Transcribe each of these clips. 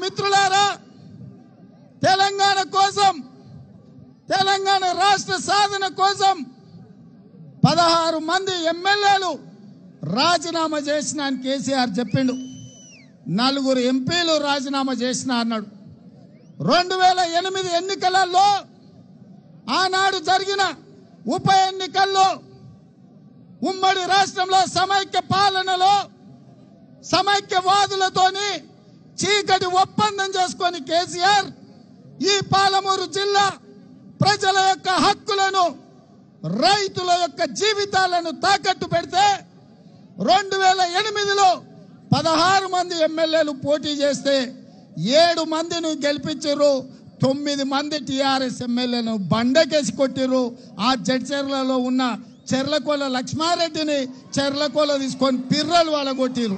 మిత్రులారా తెలంగాణ కోసం తెలంగాణ రాష్ట్ర సాధన కోసం పదహారు మంది ఎమ్మెల్యేలు రాజీనామా చేసిన అని కేసీఆర్ చెప్పిండు నలుగురు ఎంపీలు రాజీనామా చేసిన అన్నాడు రెండు వేల ఎనిమిది ఎన్నికలలో ఆనాడు జరిగిన ఉప ఎన్నికల్లో ఉమ్మడి రాష్ట్రంలో సమైక్య పాలనలో సమైక్యవాదులతోని చీకటి ఒప్పందం చేసుకొని కేసీఆర్ ఈ పాలమూరు జిల్లా ప్రజల యొక్క హక్కులను రైతుల యొక్క జీవితాలను తాకట్టు పెడితే రెండు వేల ఎనిమిదిలో పదహారు మంది ఎమ్మెల్యేలు పోటీ చేస్తే ఏడు మందిని గెలిపించారు తొమ్మిది మంది టీఆర్ఎస్ ఎమ్మెల్యేలను బండకేసి కొట్టిర్రు ఆ జడ్చెర్లలో ఉన్న చెర్లకొల లక్ష్మారెడ్డిని చెర్లకొల తీసుకొని పిర్రలు వాళ్ళ కొట్టిరు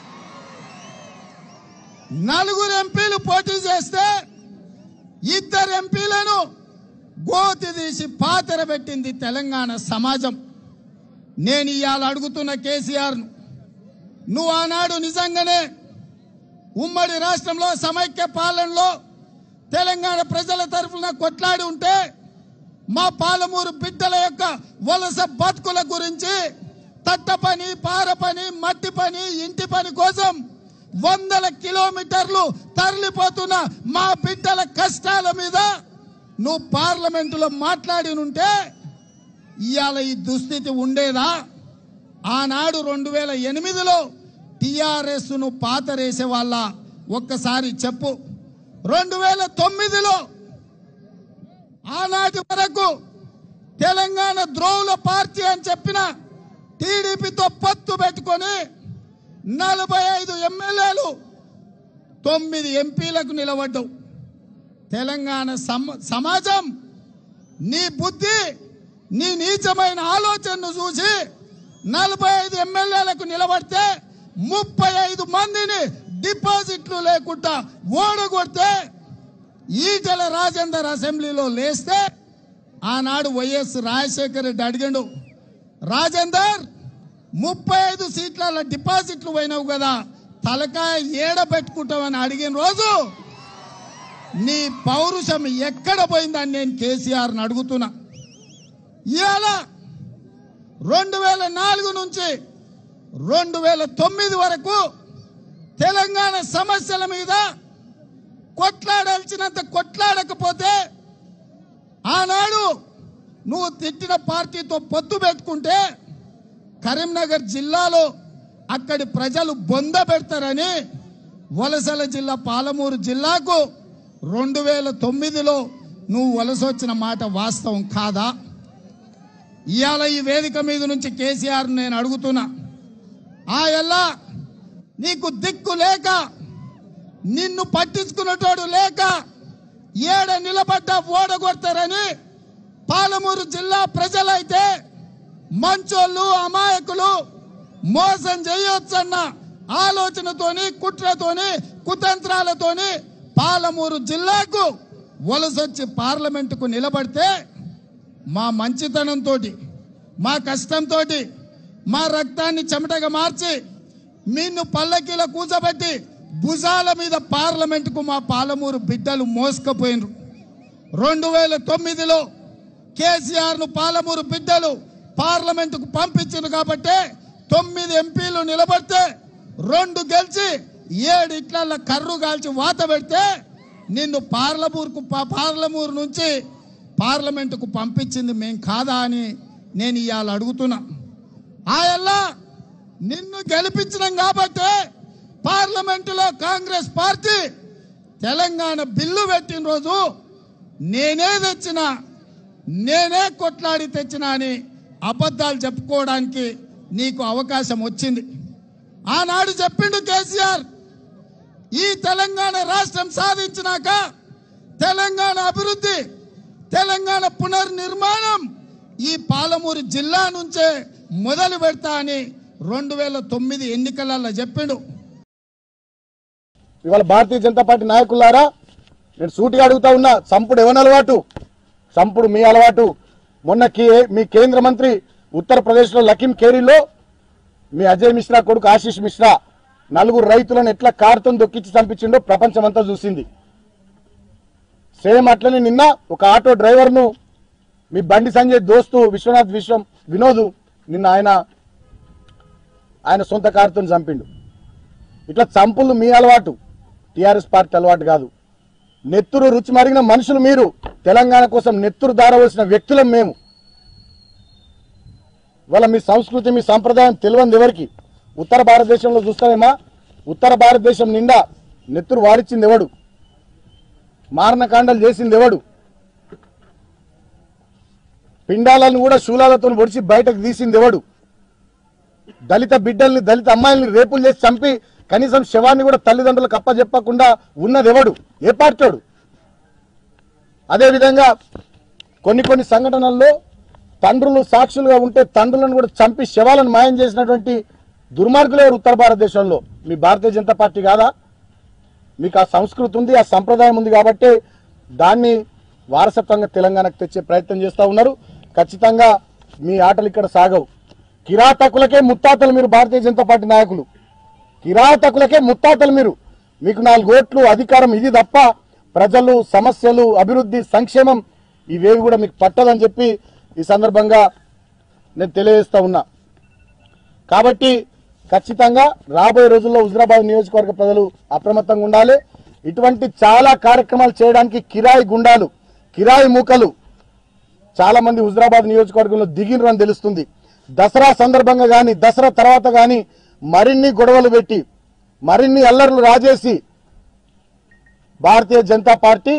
నలుగురు ఎంపీలు పోటీ చేస్తే ఇద్దరు ఎంపీలను గోతి తీసి పాతర పెట్టింది తెలంగాణ సమాజం నేను ఇవాళ అడుగుతున్న కేసీఆర్ను నువ్వు ఆనాడు నిజంగానే ఉమ్మడి రాష్ట్రంలో సమైక్య పాలనలో తెలంగాణ ప్రజల తరఫున కొట్లాడి ఉంటే మా పాలమూరు బిడ్డల యొక్క వలస బతుకుల గురించి తట్ట పని పార పని మట్టి పని ఇంటి పని కోసం వందల కిలోమీటర్లు తరలిపోతున్న మా బిడ్డల కష్టాల మీద నువ్వు పార్లమెంటులో మాట్లాడి ఉంటే ఇవాళ ఈ దుస్థితి ఉండేదా ఆనాడు రెండు వేల ఎనిమిదిలో టిఆర్ఎస్ ను పాతరేసే వాళ్ళ ఒక్కసారి చెప్పు రెండు వేల తొమ్మిదిలో ఆనాటి వరకు తెలంగాణ ద్రోవుల పార్టీ అని చెప్పిన టీడీపీతో పత్తు పెట్టుకొని నలభై ఐదు ఎమ్మెల్యేలు తొమ్మిది ఎంపీలకు నిలబడ్డావు తెలంగాణ సమ- సమాజం నీ బుద్ధి నీ నీచమైన ఆలోచనను చూసి నలభై ఐదు ఎమ్మెల్యేలకు నిలబడితే ముప్పై ఐదు మందిని డిపాజిట్లు లేకుండా ఓడగొడితే ఈటెల రాజేందర్ అసెంబ్లీలో లేస్తే ఆనాడు వైఎస్ రాజశేఖర రెడ్డి అడిగాడు రాజేందర్ ముప్పై ఐదు సీట్ల డిపాజిట్లు పోయినావు కదా తలకాయ ఏడ పెట్టుకుంటావని అడిగిన రోజు నీ పౌరుషం ఎక్కడ పోయిందని నేను కేసీఆర్ని అడుగుతున్నా ఇవాళ రెండు వేల నాలుగు నుంచి రెండు వేల తొమ్మిది వరకు తెలంగాణ సమస్యల మీద కొట్లాడాల్సినంత కొట్లాడకపోతే ఆనాడు నువ్వు తిట్టిన పార్టీతో పొత్తు పెట్టుకుంటే కరీంనగర్ జిల్లాలో అక్కడి ప్రజలు బొంద పెడతారని వలసల జిల్లా పాలమూరు జిల్లాకు రెండు వేల తొమ్మిదిలో నువ్వు వలస వచ్చిన మాట వాస్తవం కాదా ఇవాళ ఈ వేదిక మీద నుంచి కేసీఆర్ నేను అడుగుతున్నా ఆ ఎల్లా నీకు దిక్కు లేక నిన్ను పట్టించుకున్నటోడు లేక ఏడ నిలబడ్డ ఓడగొడతారని పాలమూరు జిల్లా ప్రజలైతే మంచోళ్ళు అమాయకులు మోసం చేయొచ్చన్న ఆలోచనతోని కుట్రతోని కుతంత్రాలతోని పాలమూరు జిల్లాకు వలసొచ్చి పార్లమెంటుకు నిలబడితే మా మంచితనంతో మా కష్టంతో మా రక్తాన్ని చెమటగా మార్చి నిన్ను పల్లకీల కూర్చోబెట్టి భుజాల మీద పార్లమెంటుకు మా పాలమూరు బిడ్డలు మోసుకపోయినరు రెండు వేల తొమ్మిదిలో కేసీఆర్ ను పాలమూరు బిడ్డలు పార్లమెంటుకు పంపించింది కాబట్టి తొమ్మిది ఎంపీలు నిలబడితే రెండు గెలిచి ఏడు ఇట్ల కర్రు కాల్చి వాత పెడితే నిన్ను పార్లమూరుకు పా- పార్లమూరు నుంచి పార్లమెంటుకు పంపించింది మేం కాదా అని నేను ఇవాళ అడుగుతున్నా ఆయల్లా నిన్ను గెలిపించినాం కాబట్టి పార్లమెంటులో కాంగ్రెస్ పార్టీ తెలంగాణ బిల్లు పెట్టిన రోజు నేనే తెచ్చిన నేనే కొట్లాడి తెచ్చిన అని అబద్ధాలు చెప్పుకోవడానికి నీకు అవకాశం వచ్చింది ఆనాడు చెప్పిండు కేసీఆర్ ఈ తెలంగాణ రాష్ట్రం సాధించినాక తెలంగాణ అభివృద్ధి తెలంగాణ పునర్నిర్మాణం ఈ పాలమూరు జిల్లా నుంచే మొదలు పెడతా అని రెండు వేల తొమ్మిది ఎన్నికలలో చెప్పిండు ఇవాళ భారతీయ జనతా పార్టీ నాయకులారా నేను సూటిగా అడుగుతా ఉన్నా సంపుడు ఎవరి అలవాటు సంపుడు మీ అలవాటు మొన్న కే- మీ కేంద్ర మంత్రి ఉత్తరప్రదేశ్లో లఖీం ఖేరీలో మీ అజయ్ మిశ్రా కొడుకు ఆశీష్ మిశ్రా నలుగురు రైతులను ఎట్లా కారుతో దొక్కించి చంపించిండో ప్రపంచం అంతా చూసింది సేమ్ అట్లనే నిన్న ఒక ఆటో డ్రైవర్ను మీ బండి సంజయ్ దోస్తు విశ్వనాథ్ విశ్వం వినోద్ నిన్న ఆయన ఆయన సొంత కారుతో చంపిండు ఇట్లా చంపులు మీ అలవాటు టిఆర్ఎస్ పార్టీ అలవాటు కాదు నెత్తురు రుచి మరిగిన మనుషులు మీరు తెలంగాణ కోసం నెత్తురు దారవలసిన వ్యక్తులం మేము ఇవాళ మీ సంస్కృతి మీ సంప్రదాయం తెలియదు ఎవరికి ఉత్తర భారతదేశంలో చూస్తారేమా ఉత్తర భారతదేశం నిండా నెత్తురు వాడిచ్చింది ఎవడు మారణకాండలు చేసింది ఎవడు పిండాలను కూడా శూలాలతో పొడిచి బయటకు తీసింది ఎవడు దళిత బిడ్డల్ని దళిత అమ్మాయిల్ని రేపులు చేసి చంపి కనీసం శవాన్ని కూడా తల్లిదండ్రులకు అప్పచెప్పకుండా ఉన్నది ఎవడు ఏ పార్టీడు అదేవిధంగా కొన్ని కొన్ని సంఘటనల్లో తండ్రులు సాక్షులుగా ఉంటే తండ్రులను కూడా చంపి శవాలను మాయం చేసినటువంటి దుర్మార్గులు ఎవరు ఉత్తర భారతదేశంలో మీ భారతీయ జనతా పార్టీ కాదా మీకు ఆ సంస్కృతి ఉంది ఆ సంప్రదాయం ఉంది కాబట్టి దాన్ని వారసత్వంగా తెలంగాణకు తెచ్చే ప్రయత్నం చేస్తూ ఉన్నారు ఖచ్చితంగా మీ ఆటలు ఇక్కడ సాగవు కిరాతకులకే ముత్తాతలు మీరు భారతీయ జనతా పార్టీ నాయకులు కిరాతకులకే ముత్తాతలు మీరు మీకు నాలుగు ఓట్లు అధికారం ఇది తప్ప ప్రజలు సమస్యలు అభివృద్ధి సంక్షేమం ఇవేవి కూడా మీకు పట్టదని చెప్పి ఈ సందర్భంగా నేను తెలియజేస్తా ఉన్నా కాబట్టి ఖచ్చితంగా రాబోయే రోజుల్లో హుజరాబాద్ నియోజకవర్గ ప్రజలు అప్రమత్తంగా ఉండాలి ఇటువంటి చాలా కార్యక్రమాలు చేయడానికి కిరాయి గుండాలు కిరాయి మూకలు చాలా మంది హుజరాబాద్ నియోజకవర్గంలో దిగినరు అని తెలుస్తుంది దసరా సందర్భంగా కానీ దసరా తర్వాత కానీ మరిన్ని గొడవలు పెట్టి మరిన్ని అల్లర్లు రాజేసి భారతీయ జనతా పార్టీ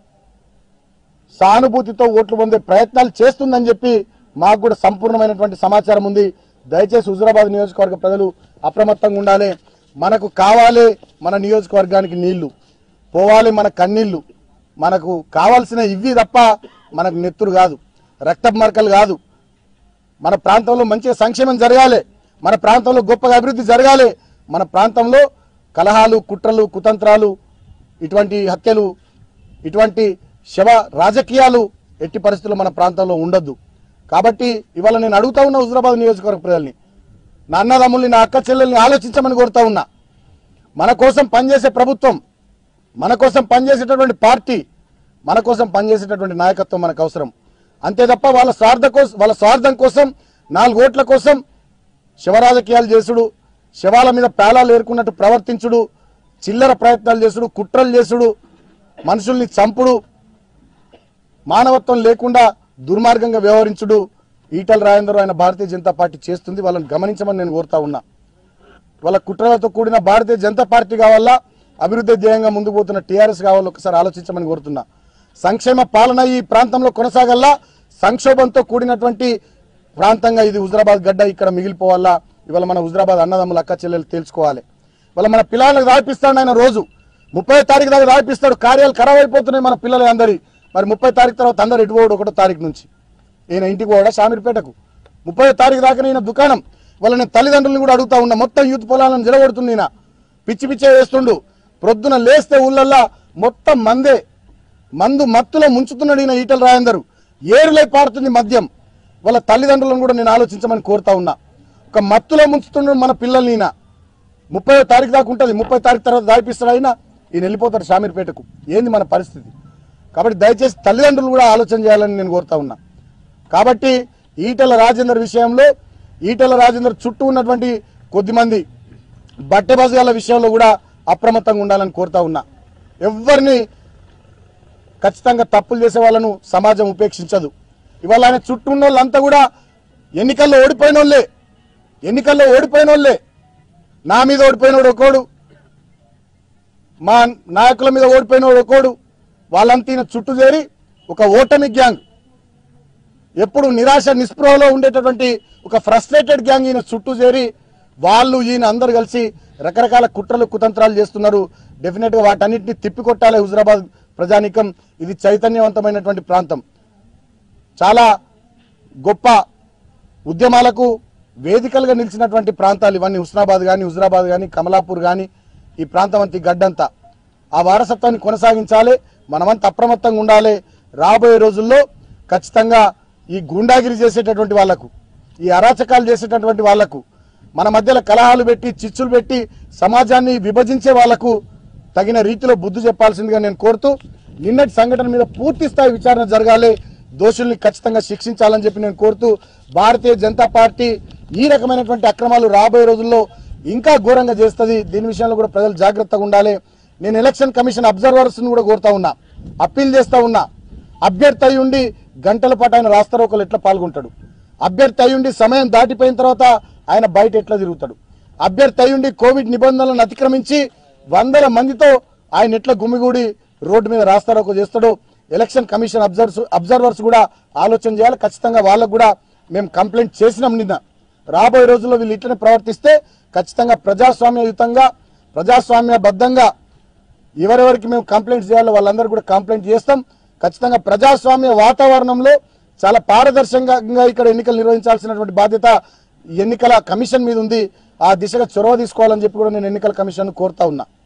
సానుభూతితో ఓట్లు పొందే ప్రయత్నాలు చేస్తుందని చెప్పి మాకు కూడా సంపూర్ణమైనటువంటి సమాచారం ఉంది దయచేసి హుజరాబాద్ నియోజకవర్గ ప్రజలు అప్రమత్తంగా ఉండాలి మనకు కావాలి మన నియోజకవర్గానికి నీళ్లు పోవాలి మన కన్నీళ్లు మనకు కావాల్సిన ఇవి తప్ప మనకు నెత్తురు కాదు రక్తపు మరకలు కాదు మన ప్రాంతంలో మంచిగా సంక్షేమం జరగాలి మన ప్రాంతంలో గొప్పగా అభివృద్ధి జరగాలి మన ప్రాంతంలో కలహాలు కుట్రలు కుతంత్రాలు ఇటువంటి హత్యలు ఇటువంటి శవ రాజకీయాలు ఎట్టి పరిస్థితుల్లో మన ప్రాంతంలో ఉండొద్దు కాబట్టి ఇవాళ నేను అడుగుతా ఉన్నా హుజరాబాద్ నియోజకవర్గ ప్రజల్ని నా అన్నదమ్ముల్ని నా అక్క చెల్లెల్ని ఆలోచించమని కోరుతా ఉన్నా మన కోసం పనిచేసే ప్రభుత్వం మన కోసం పనిచేసేటటువంటి పార్టీ మన కోసం పనిచేసేటటువంటి నాయకత్వం మనకు అవసరం అంతే తప్ప వాళ్ళ స్వార్థ కోసం వాళ్ళ స్వార్థం కోసం నాలుగు ఓట్ల కోసం శివరాజకీయాలు చేసుడు శవాల మీద పేలాలు ఏరుకున్నట్టు ప్రవర్తించుడు చిల్లర ప్రయత్నాలు చేసుడు కుట్రలు చేసుడు మనుషుల్ని చంపుడు మానవత్వం లేకుండా దుర్మార్గంగా వ్యవహరించుడు ఈటల రాజేందర్ ఆయన భారతీయ జనతా పార్టీ చేస్తుంది వాళ్ళని గమనించమని నేను కోరుతా ఉన్నా వాళ్ళ కుట్రలతో కూడిన భారతీయ జనతా పార్టీ కావాలా అభివృద్ధి ధ్యేయంగా ముందుకు పోతున్న టీఆర్ఎస్ కావాలో ఒకసారి ఆలోచించమని కోరుతున్నా సంక్షేమ పాలన ఈ ప్రాంతంలో కొనసాగల్లా సంక్షోభంతో కూడినటువంటి ప్రాంతంగా ఇది హుజరాబాద్ గడ్డ ఇక్కడ మిగిలిపోవాలా ఇవాళ మన హుజరాబాద్ అన్నదమ్ముల అక్క చెల్లెలు తెలుసుకోవాలి ఇవాళ మన పిల్లలకు రాయిపిస్తాడు ఆయన రోజు ముప్పై తారీఖు దాకా రాయిపిస్తాడు కార్యాలు ఖరాబ్ అయిపోతున్నాయి మన పిల్లలు అందరి మరి ముప్పై తారీఖు తర్వాత అందరు ఎటు పోవడం ఒకటో తారీఖు నుంచి ఈయన ఇంటికి పోవడా షామీర్పేటకు ముప్పై తారీఖు దాకా ఈయన దుకాణం వాళ్ళ నేను తల్లిదండ్రులను కూడా అడుగుతా ఉన్నా మొత్తం యూత్ పొలాలను జరగొడుతుంది ఈయన పిచ్చి పిచ్చే వేస్తుండు ప్రొద్దున లేస్తే ఊళ్ళల్లా మొత్తం మందే మందు మత్తులో ముంచుతున్నాడు ఈయన ఈటల రాయందరు ఏరులై పారుతుంది మద్యం వాళ్ళ తల్లిదండ్రులను కూడా నేను ఆలోచించమని కోరుతా ఉన్నా ఒక మత్తులో ముంచుతున్నాడు మన పిల్లల్ని ఈయన ముప్పై తారీఖు దాకా ఉంటుంది ముప్పై తారీఖు తర్వాత దాయిపిస్తాడు అయినా ఈయన వెళ్ళిపోతాడు షామీర్పేటకు ఏంది మన పరిస్థితి కాబట్టి దయచేసి తల్లిదండ్రులు కూడా ఆలోచన చేయాలని నేను కోరుతా ఉన్నా కాబట్టి ఈటల రాజేందర్ విషయంలో ఈటల రాజేందర్ చుట్టూ ఉన్నటువంటి కొద్దిమంది బట్టె బజాల విషయంలో కూడా అప్రమత్తంగా ఉండాలని కోరుతా ఉన్నా ఎవరిని ఖచ్చితంగా తప్పులు చేసే వాళ్ళను సమాజం ఉపేక్షించదు ఇవాళ ఆయన చుట్టూ ఉన్న వాళ్ళంతా కూడా ఎన్నికల్లో ఓడిపోయిన వాళ్ళే ఎన్నికల్లో ఓడిపోయిన వాళ్ళే నా మీద ఓడిపోయినోడు ఒకోడు మా నాయకుల మీద ఓడిపోయినోడు ఒకోడు వాళ్ళంతా ఈయన చుట్టూ చేరి ఒక ఓటమి గ్యాంగ్ ఎప్పుడు నిరాశ నిస్పృహలో ఉండేటటువంటి ఒక ఫ్రస్ట్రేటెడ్ గ్యాంగ్ ఈయన చుట్టూ చేరి వాళ్ళు ఈయన అందరు కలిసి రకరకాల కుట్రలు కుతంత్రాలు చేస్తున్నారు డెఫినెట్ గా వాటన్నిటిని తిప్పికొట్టాలి హుజరాబాద్ ప్రజానికం ఇది చైతన్యవంతమైనటువంటి ప్రాంతం చాలా గొప్ప ఉద్యమాలకు వేదికలుగా నిలిచినటువంటి ప్రాంతాలు ఇవన్నీ హుస్నాబాద్ కానీ హుజరాబాద్ కానీ కమలాపూర్ కానీ ఈ ప్రాంతం అంతా ఈ గడ్డంతా ఆ వారసత్వాన్ని కొనసాగించాలి మనమంతా అప్రమత్తంగా ఉండాలి రాబోయే రోజుల్లో ఖచ్చితంగా ఈ గూండాగిరి చేసేటటువంటి వాళ్లకు ఈ అరాచకాలు చేసేటటువంటి వాళ్లకు మన మధ్యలో కలహాలు పెట్టి చిచ్చులు పెట్టి సమాజాన్ని విభజించే వాళ్లకు తగిన రీతిలో బుద్ధి చెప్పాల్సిందిగా నేను కోరుతూ నిన్నటి సంఘటన మీద పూర్తి స్థాయి విచారణ జరగాలి దోషుల్ని ఖచ్చితంగా శిక్షించాలని చెప్పి నేను కోరుతూ భారతీయ జనతా పార్టీ ఈ రకమైనటువంటి అక్రమాలు రాబోయే రోజుల్లో ఇంకా ఘోరంగా చేస్తుంది దీని విషయంలో కూడా ప్రజలు జాగ్రత్తగా ఉండాలి నేను ఎలక్షన్ కమిషన్ అబ్జర్వర్స్ కూడా కోరుతా ఉన్నా అప్పీల్ చేస్తా ఉన్నా అభ్యర్థి అయి ఉండి గంటల పాటు ఆయన రాస్తారోకలు ఎట్లా పాల్గొంటాడు అభ్యర్థి అయి ఉండి సమయం దాటిపోయిన తర్వాత ఆయన బయట ఎట్లా తిరుగుతాడు అభ్యర్థి అయి ఉండి కోవిడ్ నిబంధనలను అతిక్రమించి వందల మందితో ఆయన ఎట్లా గుమిగూడి రోడ్డు మీద రాస్తారోకో చేస్తాడో ఎలక్షన్ కమిషన్ అబ్జర్వర్స్ అబ్జర్వర్స్ కూడా ఆలోచన చేయాలి ఖచ్చితంగా వాళ్ళకు కూడా మేము కంప్లైంట్ చేసినాం నిన్న రాబోయే రోజుల్లో వీళ్ళు ఇట్లనే ప్రవర్తిస్తే ఖచ్చితంగా ప్రజాస్వామ్యయుతంగా ప్రజాస్వామ్యబద్ధంగా ఎవరెవరికి మేము కంప్లైంట్ చేయాలో వాళ్ళందరూ కూడా కంప్లైంట్ చేస్తాం ఖచ్చితంగా ప్రజాస్వామ్య వాతావరణంలో చాలా పారదర్శకంగా ఇక్కడ ఎన్నికలు నిర్వహించాల్సినటువంటి బాధ్యత ఎన్నికల కమిషన్ మీద ఉంది ఆ దిశగా చొరవ తీసుకోవాలని చెప్పి కూడా నేను ఎన్నికల కమిషన్ కోరుతా ఉన్నా